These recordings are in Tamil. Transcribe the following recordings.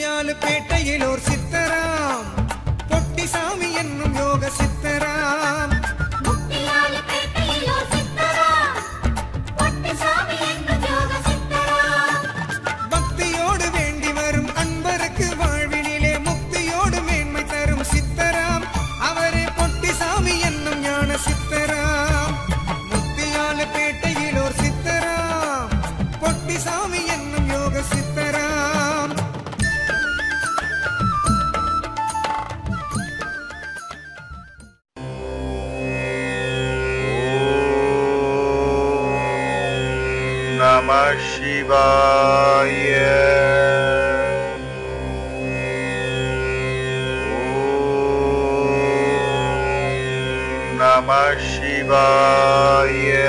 முத்தியாலு பேட்டையில் ஓர் சித்தராம் பொட்டிசாமி என்னும் யோக சித்தராம் முத்தியாலு பேட்டையிலோ சித்தரா பொட்டிசாமி என்னும் யோக சித்தரா பக்தியோடு வேண்டி வரும் அன்பருக்கு வாழ்வினிலே முக்தியோடு மேன்மை தரும் சித்தராம் அவரே பொட்டிசாமி என்னும் ஞான சித்தராம் முத்தியாலு பேட்டையில் ஓர் சித்தராம் பொட்டிசாமி என்னும் யோக சித்தராம் Namah Shivaya. Om Namah Shivaya.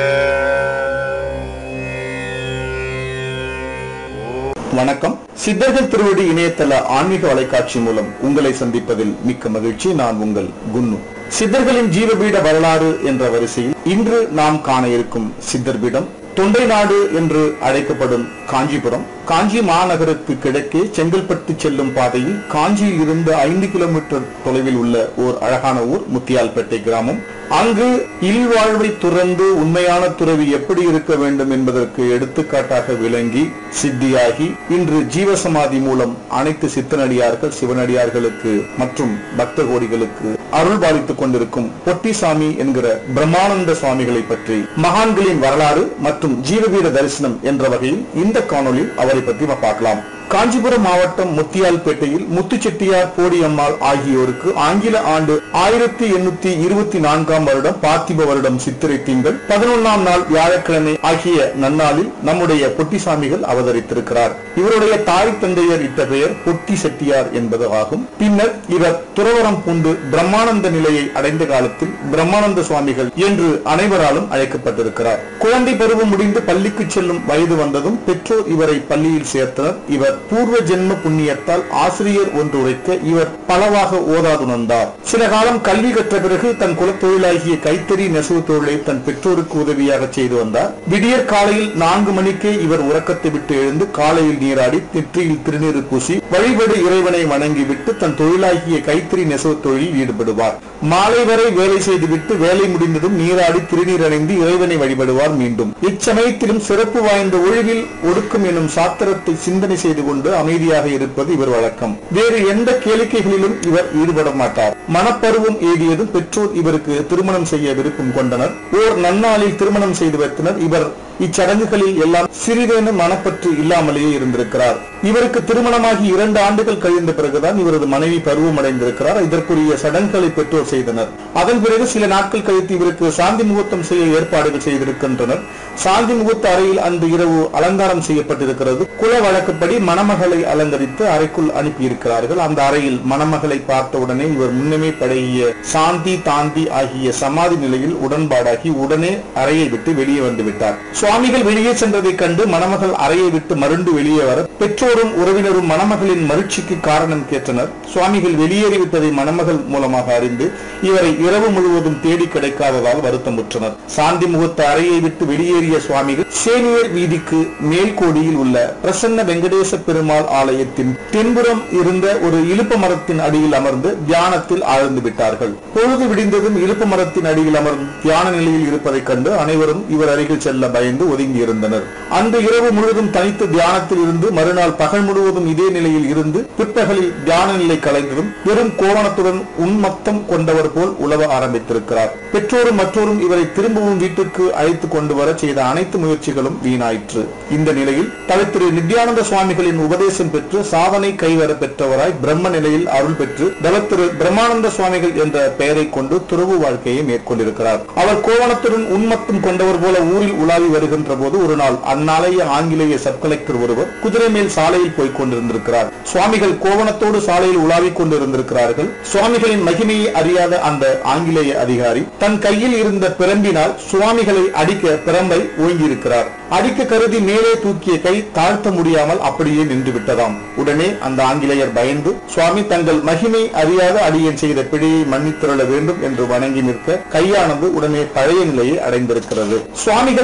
வணக்கம் சித்தர்கள் திருவடி இணையதள ஆன்மீக வலைக்காட்சி மூலம் உங்களை சந்திப்பதில் மிக்க மகிழ்ச்சி நான் உங்கள் குன்னு சித்தர்களின் ஜீவபீட வரலாறு என்ற வரிசையில் இன்று நாம் காண இருக்கும் சித்தர் பீடம் தொண்டை நாடு என்று அழைக்கப்படும் காஞ்சிபுரம் காஞ்சி மாநகருக்கு கிழக்கே செங்கல்பட்டு செல்லும் பாதையில் காஞ்சியில் இருந்து ஐந்து கிலோமீட்டர் தொலைவில் உள்ள ஓர் அழகான ஊர் முத்தியால்பேட்டை கிராமம் அங்கு இல்வாழ்வை துறந்து உண்மையான துறவி எப்படி இருக்க வேண்டும் என்பதற்கு எடுத்துக்காட்டாக விளங்கி சித்தியாகி இன்று ஜீவசமாதி மூலம் அனைத்து சித்தனடியார்கள் சிவனடியார்களுக்கு மற்றும் பக்த கோடிகளுக்கு அருள் பாலித்துக் கொண்டிருக்கும் பொட்டிசாமி என்கிற பிரம்மானந்த சுவாமிகளை பற்றி மகான்களின் வரலாறு மற்றும் ஜீவவீர தரிசனம் என்ற வகையில் இந்த காணொளியில் அவரை பற்றி பார்க்கலாம் காஞ்சிபுரம் மாவட்டம் முத்தியால்பேட்டையில் முத்துச்செட்டியார் போடியம்மாள் ஆகியோருக்கு ஆங்கில ஆண்டு ஆயிரத்தி எண்ணூத்தி இருபத்தி நான்காம் வருடம் பார்த்திப வருடம் சித்திரை திங்கள் பதினொன்னாம் நாள் வியாழக்கிழமை ஆகிய நன்னாளில் நம்முடைய பொட்டிசாமிகள் அவதரித்திருக்கிறார் இவருடைய தாய் தந்தையர் இட்ட பெயர் பொட்டி செட்டியார் என்பது ஆகும் பின்னர் இவர் துறவரம் பூண்டு பிரம்மானந்த நிலையை அடைந்த காலத்தில் பிரம்மானந்த சுவாமிகள் என்று அனைவராலும் அழைக்கப்பட்டிருக்கிறார் குழந்தை பருவம் முடிந்து பள்ளிக்கு செல்லும் வயது வந்ததும் பெற்றோர் இவரை பள்ளியில் சேர்த்தனர் இவர் பூர்வ ஜென்ம புண்ணியத்தால் ஆசிரியர் ஒன்று உரைக்க இவர் பலவாக ஓதாதுணர்ந்தார் சில காலம் கல்வி கற்ற பிறகு தன் குலத்தொழிலாகிய கைத்தறி நெசவு தொழிலை தன் பெற்றோருக்கு உதவியாக செய்து வந்தார் விடியற் காலையில் நான்கு மணிக்கே இவர் உறக்கத்தை விட்டு எழுந்து காலையில் நீராடி நெற்றியில் திருநீறு பூசி வழிபடு இறைவனை வணங்கிவிட்டு தன் தொழிலாகிய கைத்தறி நெசவு தொழிலில் ஈடுபடுவார் மாலை வரை வேலை செய்துவிட்டு வேலை முடிந்ததும் நீராடி திருநீர் அணிந்து இறைவனை வழிபடுவார் மீண்டும் இச்சமயத்திலும் சிறப்பு வாய்ந்த ஒழுகில் ஒடுக்கும் எனும் சாத்திரத்தை சிந்தனை செய்து கொண்டு அமைதியாக இருப்பது இவர் வழக்கம் வேறு எந்த கேளிக்கைகளிலும் இவர் ஈடுபட மாட்டார் மனப்பருவம் ஏதியதும் பெற்றோர் இவருக்கு திருமணம் செய்ய விருப்பம் கொண்டனர் ஓர் நன்னாளில் திருமணம் செய்து வைத்தனர் இவர் இச்சடங்குகளில் எல்லாம் சிறிதேனும் மனப்பற்று இல்லாமலேயே இருந்திருக்கிறார் இவருக்கு திருமணமாகி இரண்டு ஆண்டுகள் கழிந்த பிறகுதான் இவரது மனைவி பருவம் அடைந்திருக்கிறார் இதற்குரிய சடங்குகளை பெற்றோர் செய்தனர் அதன் பிறகு சில நாட்கள் கழித்து இவருக்கு சாந்தி முகூர்த்தம் செய்ய ஏற்பாடுகள் செய்திருக்கின்றனர் சாந்தி முகூர்த்த அறையில் அன்று இரவு அலங்காரம் செய்யப்பட்டிருக்கிறது குல வழக்கப்படி மணமகளை அலங்கரித்து அறைக்குள் அனுப்பியிருக்கிறார்கள் அந்த அறையில் மணமகளை பார்த்தவுடனே இவர் முன்னமே பழகிய சாந்தி தாந்தி ஆகிய சமாதி நிலையில் உடன்பாடாகி உடனே அறையை விட்டு வெளியே வந்து விட்டார் சுவாமிகள் வெளியே சென்றதைக் கண்டு மணமகள் அறையை விட்டு மருண்டு வெளியே வர பெற்றோரும் உறவினரும் மணமகளின் மகிழ்ச்சிக்கு காரணம் கேட்டனர் சுவாமிகள் வெளியேறிவிட்டதை மணமகள் மூலமாக அறிந்து இவரை இரவு முழுவதும் தேடி கிடைக்காததால் வருத்தமுற்றனர் சாந்தி முகூர்த்த அறையை விட்டு வெளியேறிய சுவாமிகள் சேனியர் வீதிக்கு மேல்கோடியில் உள்ள பிரசன்ன வெங்கடேச பெருமாள் ஆலயத்தின் தென்புறம் இருந்த ஒரு இலுப்ப மரத்தின் அடியில் அமர்ந்து தியானத்தில் ஆழ்ந்து விட்டார்கள் பொழுது விடிந்ததும் இலுப்ப மரத்தின் அடியில் அமர்ந்து தியான நிலையில் இருப்பதைக் கண்டு அனைவரும் இவர் அருகில் செல்ல பயந்து ஒதுங்கி இருந்தனர் அந்த இரவு முழுவதும் தனித்து தியானத்தில் இருந்து மறுநாள் பகல் முழுவதும் இதே நிலையில் இருந்து பிற்பகலில் தியான நிலை கலைந்ததும் பெரும் கோவணத்துடன் உன்மத்தம் கொண்டவர் போல் உலவ ஆரம்பித்திருக்கிறார் பெற்றோரும் மற்றோரும் இவரை திரும்பவும் வீட்டுக்கு அழைத்து கொண்டு வர செய்த அனைத்து முயற்சிகளும் வீணாயிற்று இந்த நிலையில் தவித்திரு நித்யானந்த சுவாமிகளின் உபதேசம் பெற்று சாதனை கைவர பெற்றவராய் பிரம்ம நிலையில் அருள் பெற்று தவத்திரு பிரம்மானந்த சுவாமிகள் என்ற பெயரை கொண்டு துறவு வாழ்க்கையை மேற்கொண்டிருக்கிறார் அவர் கோவணத்துடன் உன்மத்தம் கொண்டவர் போல ஊரில் உலாவி வருகின்ற போது ஒரு நாள் அந்நாளைய ஆங்கிலேய சப் கலெக்டர் ஒருவர் குதிரை மேல் சாலையில் போய்க் கொண்டிருந்திருக்கிறார் சுவாமிகள் கோவணத்தோடு சாலையில் உலாவிக் கொண்டிருந்திருக்கிறார்கள் சுவாமிகளின் மகிமையை அறியாத அந்த ஆங்கிலேய அதிகாரி தன் கையில் இருந்த பிரம்பினால் சுவாமிகளை அடிக்க பிரம்பை ஓங்கியிருக்கிறார் அடிக்க கருதி மேலே தூக்கிய கை தாழ்த்த முடியாமல் அப்படியே நின்று விட்டதாம் உடனே அந்த ஆங்கிலேயர் பயந்து சுவாமி தங்கள் மகிமை அறியாத அடியன் செய்த பிழையை மன்னித்திருள வேண்டும் என்று வணங்கி நிற்க கையானது உடனே பழைய நிலையை அடைந்திருக்கிறது சுவாமிகள் தான் பிறந்த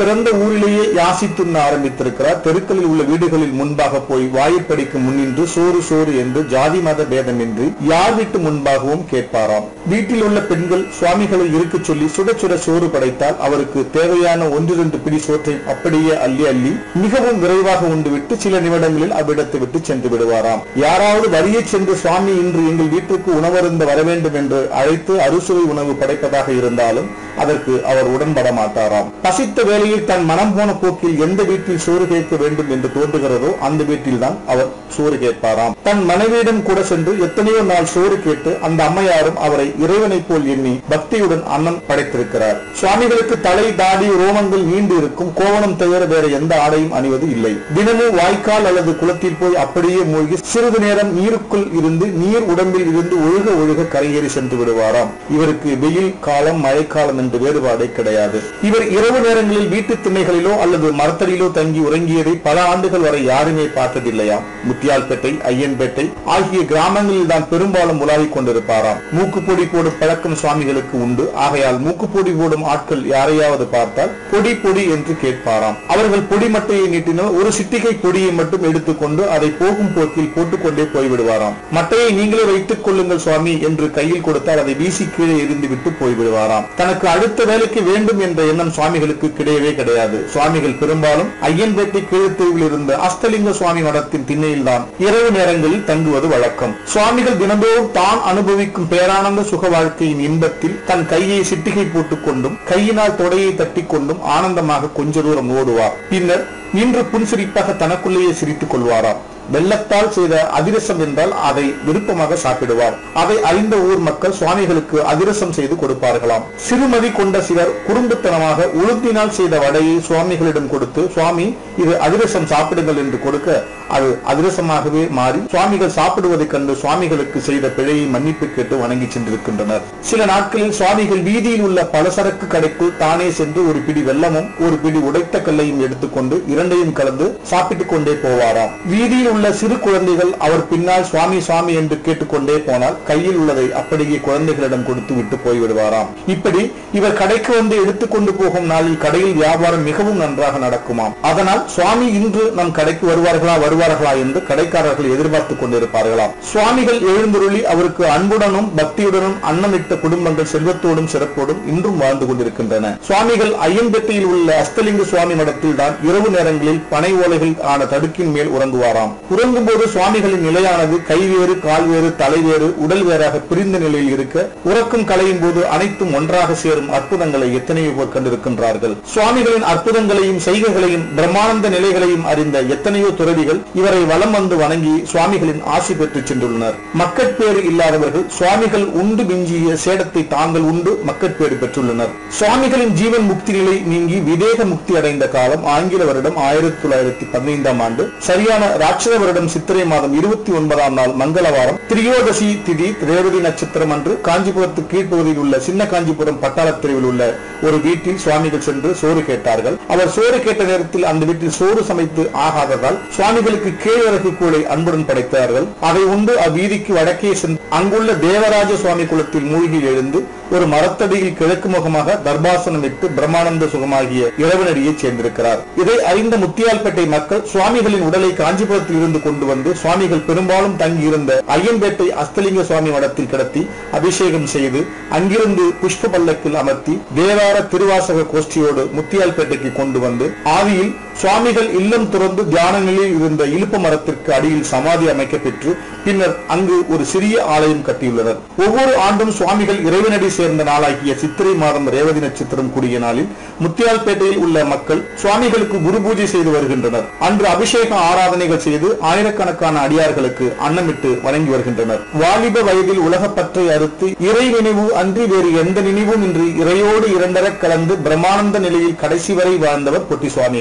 பிறந்த ஊரிலேயே யாசித்துண்ண ஆரம்பித்திருக்கிறார் தெருக்களில் உள்ள வீடுகளில் முன்பாக போய் வாயிற்படிக்கு முன்னின்று சோறு சோறு என்று ஜாதி மத பேதமின்றி யார் வீட்டு முன்பாகவும் கேட்பாராம் வீட்டில் உள்ள பெண்கள் சுவாமிகளை இருக்கச் சொல்லி சுட சுட சோறு படைத்தால் அவருக்கு தேவையான ஒன்றிரண்டு பிடி சோற்றை அப்படியே அள்ளி அள்ளி மிகவும் விரைவாக உண்டுவிட்டு சில நிமிடங்களில் அவ்விடத்தை விட்டு சென்று விடுவாராம் யாராவது வரியை சென்று சுவாமி இன்று எங்கள் வீட்டுக்கு உணவருந்த வர வேண்டும் என்று அழைத்து அறுசுவை உணவு படைப்பதாக இருந்தாலும் அதற்கு அவர் உடன்பட மாட்டாராம் பசித்த வேளையில் தன் மனம் போன போக்கில் எந்த வீட்டில் சோறு கேட்க வேண்டும் என்று தோன்றுகிறதோ அந்த வீட்டில் தான் அவர் சோறு கேட்பாராம் தன் மனைவியிடம் கூட சென்று எத்தனையோ நாள் சோறு கேட்டு அந்த அம்மையாரும் அவரை இறைவனைப் போல் எண்ணி பக்தியுடன் அன்னம் படைத்திருக்கிறார் சுவாமிகளுக்கு தலை தாடி ரோமங்கள் நீண்டு இருக்கும் கோவணம் தவிர வேற எந்த ஆடையும் அணிவது இல்லை தினமும் வாய்க்கால் அல்லது குளத்தில் போய் அப்படியே மூழ்கி சிறிது நேரம் நீருக்குள் இருந்து நீர் உடம்பில் இருந்து ஒழுக ஒழுக கரையேறி சென்று விடுவாராம் இவருக்கு வெயில் காலம் மழைக்காலம் என்று வேறுபாடே கிடையாது இவர் இரவு நேரங்களில் வீட்டு திண்ணைகளிலோ அல்லது மரத்தடியிலோ தங்கி உறங்கியதை பல ஆண்டுகள் வரை யாருமே பார்த்ததில்லையாம் முத்தியால்பேட்டை ஐயன்பேட்டை ஆகிய கிராமங்களில் தான் பெரும்பாலும் உலாவிக் கொண்டிருப்பாராம் மூக்குப்பொடி போடும் பழக்கம் சுவாமிகளுக்கு உண்டு ஆகையால் மூக்குப்பொடி போடும் ஆட்கள் யாரையாவது பார்த்தால் பொடி பொடி என்று கேட்பாராம் அவர்கள் பொடி மட்டையை நீட்டினால் ஒரு சிட்டிகை பொடியை மட்டும் எடுத்துக்கொண்டு அதை போகும் போக்கில் போட்டுக்கொண்டே போய்விடுவாராம் மட்டையை நீங்களே வைத்துக் கொள்ளுங்கள் சுவாமி என்று கையில் கொடுத்தால் அதை வீசி கீழே எரிந்து விட்டு போய்விடுவாராம் தனக்கு அடுத்த வேலைக்கு வேண்டும் என்ற எண்ணம் சுவாமிகளுக்கு கிடையவே கிடையாது சுவாமிகள் பெரும்பாலும் ஐயன்பேட்டை கீழ்த்தெருவில் இருந்த அஸ்தலிங்க சுவாமி மடத்தின் திண்ணையில் தான் இரவு நேரங்களில் தங்குவது வழக்கம் சுவாமிகள் தினந்தோறும் தான் அனுபவிக்கும் பேரானந்த சுக வாழ்க்கையின் இன்பத்தில் தன் கையை சிட்டிகை போட்டுக் கொண்டும் கையினால் தொடையை தட்டிக் கொண்டும் ஆனந்தமாக கொஞ்ச தூரம் ஓடுவார் பின்னர் நின்று புன்சிரிப்பாக தனக்குள்ளேயே சிரித்துக் கொள்வாராம் வெள்ளத்தால் செய்த அதிரசம் என்றால் அதை விருப்பமாக சாப்பிடுவார் அதை அறிந்த ஊர் மக்கள் சுவாமிகளுக்கு அதிரசம் செய்து கொடுப்பார்களாம் சிறுமதி கொண்ட சிலர் குறும்புத்தனமாக உளுந்தினால் செய்த வடையை சுவாமிகளிடம் கொடுத்து சுவாமி இது அதிரசம் சாப்பிடுங்கள் என்று கொடுக்க அது அதிரசமாகவே மாறி சுவாமிகள் சாப்பிடுவதைக் கண்டு சுவாமிகளுக்கு செய்த பிழையை மன்னிப்பு கேட்டு வணங்கி சென்றிருக்கின்றனர் சில நாட்களில் சுவாமிகள் வீதியில் உள்ள பலசரக்கு கடைக்குள் தானே சென்று ஒரு பிடி வெல்லமும் ஒரு பிடி உடைத்த கல்லையும் எடுத்துக்கொண்டு இரண்டையும் கலந்து சாப்பிட்டுக் கொண்டே போவாராம் வீதியில் உள்ள சிறு குழந்தைகள் அவர் பின்னால் சுவாமி சுவாமி என்று கேட்டுக்கொண்டே போனால் கையில் உள்ளதை அப்படியே குழந்தைகளிடம் கொடுத்து விட்டு போய்விடுவாராம் இப்படி இவர் கடைக்கு வந்து எடுத்துக்கொண்டு போகும் நாளில் கடையில் வியாபாரம் மிகவும் நன்றாக நடக்குமாம் அதனால் சுவாமி இன்று நம் கடைக்கு வருவார்களா வருவார்களா என்று கடைக்காரர்கள் எதிர்பார்த்துக் கொண்டிருப்பார்களாம் சுவாமிகள் எழுந்துருளி அவருக்கு அன்புடனும் பக்தியுடனும் அன்னமிட்ட குடும்பங்கள் செல்வத்தோடும் சிறப்போடும் இன்றும் வாழ்ந்து கொண்டிருக்கின்றன சுவாமிகள் ஐயம்பேட்டையில் உள்ள அஸ்தலிங்க சுவாமி மடத்தில் தான் இரவு நேரங்களில் பனை ஓலைகள் ஆன தடுக்கின் மேல் உறங்குவாராம் உறங்கும் போது சுவாமிகளின் நிலையானது கைவேறு கால்வேறு தலைவேறு உடல் வேறாக பிரிந்த நிலையில் இருக்க உறக்கம் கலையும் போது அனைத்தும் ஒன்றாக சேரும் அற்புதங்களை எத்தனையோ பேர் கண்டிருக்கின்றார்கள் சுவாமிகளின் அற்புதங்களையும் செய்கைகளையும் பிரம்மானந்த நிலைகளையும் அறிந்த எத்தனையோ துறவிகள் இவரை வலம் வந்து வணங்கி சுவாமிகளின் ஆசி பெற்று சென்றுள்ளனர் மக்கட்பேறு இல்லாதவர்கள் சுவாமிகள் உண்டு மிஞ்சிய சேடத்தை தாங்கள் உண்டு மக்கட்பேறு பெற்றுள்ளனர் சுவாமிகளின் ஜீவன் முக்தி நிலை நீங்கி விதேக முக்தி அடைந்த காலம் ஆங்கில வருடம் ஆயிரத்தி தொள்ளாயிரத்தி பதினைந்தாம் ஆண்டு சரியான ராட்சத வருடம் சித்திரை மாதம் இருபத்தி ஒன்பதாம் நாள் மங்களவாரம் திரியோதசி திதி ரேவதி நட்சத்திரம் அன்று காஞ்சிபுரத்து கீழ்ப்பகுதியில் உள்ள சின்ன காஞ்சிபுரம் பட்டாளத் தெருவில் உள்ள ஒரு வீட்டில் சுவாமிகள் சென்று சோறு கேட்டார்கள் அவர் சோறு கேட்ட நேரத்தில் அந்த வீட்டில் சோறு சமைத்து ஆகாததால் சுவாமிகளுக்கு கேழ்வரகு கூளை அன்புடன் படைத்தார்கள் அதை உண்டு அவ்வீதிக்கு வடக்கே சென்று அங்குள்ள தேவராஜ சுவாமி குளத்தில் மூழ்கி எழுந்து ஒரு மரத்தடியில் கிழக்கு முகமாக தர்பாசனம் விட்டு பிரம்மானந்த சுகமாகிய இறைவனடியை சேர்ந்திருக்கிறார் இதை அறிந்த முத்தியால்பேட்டை மக்கள் சுவாமிகளின் உடலை காஞ்சிபுரத்தில் இருந்து கொண்டு வந்து சுவாமிகள் பெரும்பாலும் தங்கியிருந்த ஐயம்பேட்டை அஸ்தலிங்க சுவாமி மடத்தில் கிடத்தி அபிஷேகம் செய்து அங்கிருந்து புஷ்ப பல்லக்கில் அமர்த்தி தேவார திருவாசக கோஷ்டியோடு முத்தியால்பேட்டைக்கு கொண்டு வந்து ஆதியில் சுவாமிகள் இல்லம் துறந்து தியான நிலையில் இருந்த இலுப்ப மரத்திற்கு அடியில் சமாதி அமைக்க பெற்று பின்னர் அங்கு ஒரு சிறிய ஆலயம் கட்டியுள்ளனர் ஒவ்வொரு ஆண்டும் சுவாமிகள் இறைவனடி சேர்ந்த நாளாகிய சித்திரை மாதம் ரேவதி நட்சத்திரம் கூடிய நாளில் முத்தியால்பேட்டையில் உள்ள மக்கள் சுவாமிகளுக்கு குரு பூஜை செய்து வருகின்றனர் அன்று அபிஷேக ஆராதனைகள் செய்து ஆயிரக்கணக்கான அடியார்களுக்கு அன்னமிட்டு வணங்கி வருகின்றனர் வாலிப வயதில் உலகப்பற்றை அறுத்து இறை நினைவு அன்றி வேறு எந்த நினைவும் இன்றி இறையோடு இரண்டர கலந்து பிரம்மானந்த நிலையில் கடைசி வரை வாழ்ந்தவர் பொட்டி சுவாமிகள்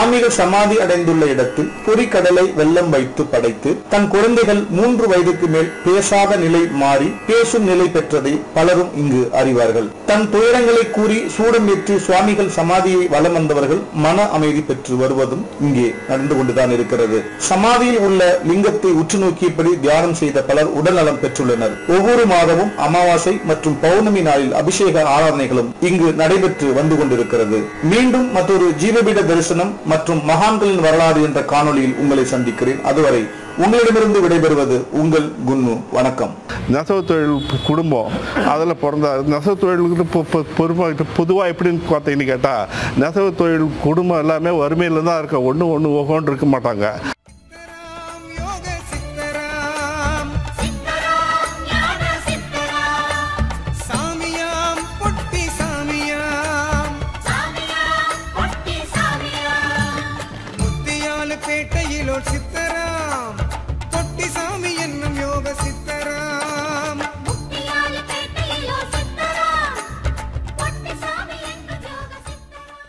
சுவாமிகள் சமாதி அடைந்துள்ள இடத்தில் பொறிக்கடலை வெள்ளம் வைத்து படைத்து தன் குழந்தைகள் மூன்று வயதுக்கு மேல் பேசாத நிலை மாறி பேசும் நிலை பெற்றதை பலரும் இங்கு அறிவார்கள் தன் துயரங்களை கூறி சூடம் ஏற்றி சுவாமிகள் சமாதியை வலம் வந்தவர்கள் மன அமைதி பெற்று வருவதும் இங்கே நடந்து கொண்டுதான் இருக்கிறது சமாதியில் உள்ள லிங்கத்தை உற்று நோக்கியபடி தியானம் செய்த பலர் உடல்நலம் பெற்றுள்ளனர் ஒவ்வொரு மாதமும் அமாவாசை மற்றும் பௌர்ணமி நாளில் அபிஷேக ஆராதனைகளும் இங்கு நடைபெற்று வந்து கொண்டிருக்கிறது மீண்டும் மற்றொரு ஜீவபீட தரிசனம் மற்றும் மகான்களின் வரலாறு என்ற காணொளியில் உங்களை சந்திக்கிறேன் அதுவரை உங்களிடமிருந்து விடைபெறுவது உங்கள் குன்னு வணக்கம் நெசவு தொழில் குடும்பம் அதில் பிறந்த நெசவு தொழிலுக்கு பொ- பொ- பொறுப்பாக பொதுவாக எப்படின்னு பார்த்தீங்கன்னு கேட்டால் நெசவு தொழில் குடும்பம் எல்லாமே வறுமையில் தான் இருக்க ஒன்று ஒன்று ஒவ்வொன்று இருக்க மாட்டாங்க சித்தராம் யோக சித்தராம் சித்தராம் ஞான சித்தராம் சாமியாம் பொட்டி சாமியாம் சாமியாம் பொட்டி சாமியாம் முத்தியாலு பேட்டையிலோ சித்தராம் பொட்டி சாமி என்னும் யோக சித்தராம் முத்தியால பேட்டையிலோ சித்தராம் பொட்டி சாமி என்னும் யோக சித்தராம்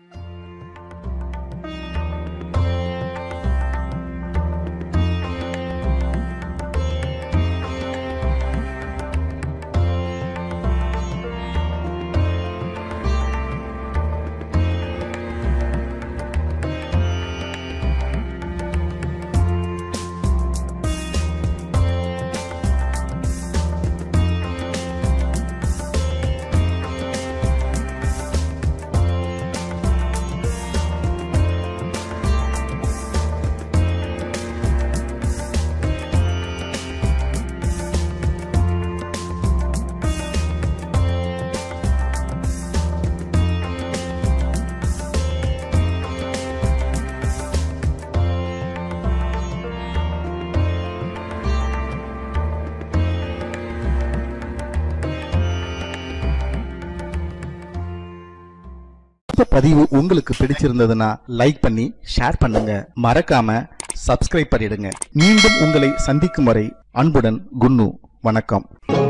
இந்த பதிவு உங்களுக்கு பிடிச்சிருந்ததுன்னா லைக் பண்ணி ஷேர் பண்ணுங்க மறக்காம சப்ஸ்கிரைப் பண்ணிடுங்க மீண்டும் உங்களை சந்திக்கும் வரை அன்புடன் குன்னு வணக்கம்